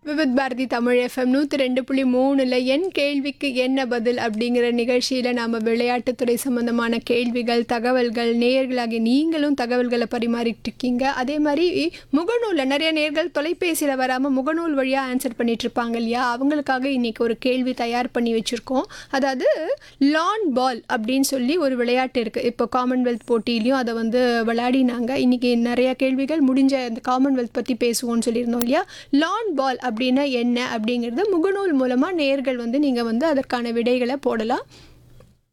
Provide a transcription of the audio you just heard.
Vividh Bharathi Tamil FM நூற்றி ரெண்டு புள்ளி மூணில் என் கேள்விக்கு என்ன பதில் அப்படிங்கிற நிகழ்ச்சியில் நாம் விளையாட்டுத்துறை சம்மந்தமான கேள்விகள் தகவல்கள் நேயர்களாகிய நீங்களும் தகவல்களை பரிமாறிட்டு இருக்கீங்க அதே மாதிரி முகநூலில் நிறைய நேர்கள் தொலைபேசியில் வராமல் முகநூல் வழியாக ஆன்சர் பண்ணிட்டு இருப்பாங்க இல்லையா அவங்களுக்காக இன்றைக்கி ஒரு கேள்வி தயார் பண்ணி வச்சுருக்கோம் அதாவது லான் பால் அப்படின்னு சொல்லி ஒரு விளையாட்டு இருக்குது இப்போ காமன்வெல்த் போட்டியிலையும் அதை வந்து விளையாடினாங்க இன்றைக்கி நிறைய கேள்விகள் முடிஞ்ச இந்த காமன்வெல்த் பற்றி பேசுவோம்னு சொல்லியிருந்தோம் இல்லையா லான் பால் அப்படின்னா என்ன அப்படிங்கிறது முகநூல் மூலமாக நேர்கள் வந்து நீங்கள் வந்து அதற்கான விடைகளை போடலாம்